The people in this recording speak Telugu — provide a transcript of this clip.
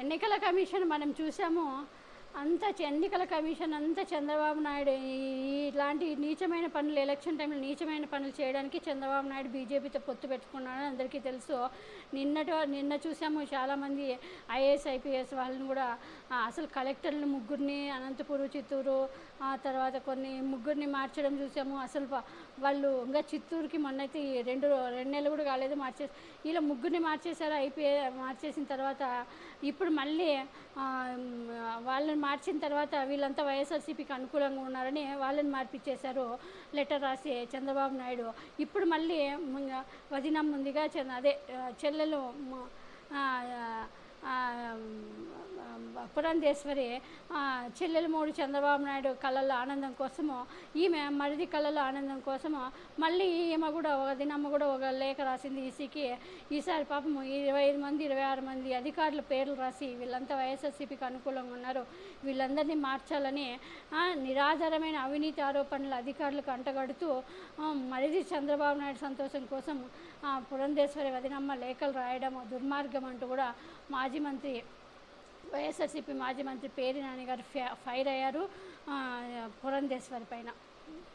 ఎన్నికల కమిషన్ మనం చూసాము అంత చ- ఎన్నికల కమిషన్ అంతా చంద్రబాబు నాయుడు ఈ- ఈ ఇలాంటి నీచమైన పనులు ఎలక్షన్ టైంలో నీచమైన పనులు చేయడానికి చంద్రబాబు నాయుడు బీజేపీతో పొత్తు పెట్టుకున్నాడని అందరికీ తెలుసు నిన్నటి నిన్న చూసాము చాలామంది ఐఏఎస్ ఐపీఎస్ వాళ్ళని కూడా ఆ, అసలు కలెక్టర్లు ముగ్గురిని అనంతపురం చిత్తూరు ఆ తర్వాత కొన్ని ముగ్గురిని మార్చడం చూసాము అసలు వా- వాళ్ళు ఇంకా చిత్తూరుకి మొన్నైతే ఈ రెండు రెండు నెలలు కూడా కాలేదు మార్చేసి ఇలా ముగ్గురిని మార్చేశారు ఐపీఏ మార్చేసిన తర్వాత ఇప్పుడు మళ్ళీ ఆ, మ్, వాళ్ళని మార్చిన తర్వాత వీళ్ళంతా వైఎస్ఆర్సీపీకి అనుకూలంగా ఉన్నారని వాళ్ళని మార్పిచ్చేశారు లెటర్ రాసి చంద్రబాబు నాయుడు ఇప్పుడు మళ్ళీ మ్, వదినం ముందుగా చంద్ర అదే ఆ, చెల్లెలు మ- ఆ, ఆ, ఆ, పురంధేశ్వరి ఆ, చెల్లెలు మూడు చంద్రబాబు నాయుడు కళ్ళల్లో ఆనందం కోసము ఈమె మరిది కళ్ళల్లో ఆనందం కోసము మళ్ళీ ఈమె కూడా ఒక దినమ్మ కూడా ఒక లేఖ రాసింది ఈసీకి ఈసారి పాపం ఇరవై ఐదు మంది ఇరవై ఆరు మంది అధికారుల పేర్లు రాసి వీళ్ళంతా వైఎస్ఆర్సీపీకి అనుకూలంగా ఉన్నారు వీళ్ళందరినీ మార్చాలని ఆ, నిరాధారమైన అవినీతి ఆరోపణలు అధికారులకు అంటగడుతూ ఆ, మరిది చంద్రబాబు నాయుడు సంతోషం కోసం ఆ, పురంధేశ్వరి వదినమ్మ లేఖలు రాయడం దుర్మార్గం అంటూ కూడా మాజీ మంత్రి వైఎస్ఆర్సీపీ మాజీ మంత్రి పేరి నాని గారు ఫైర్ అయ్యారు ఆ, పురంధేశ్వరి పైన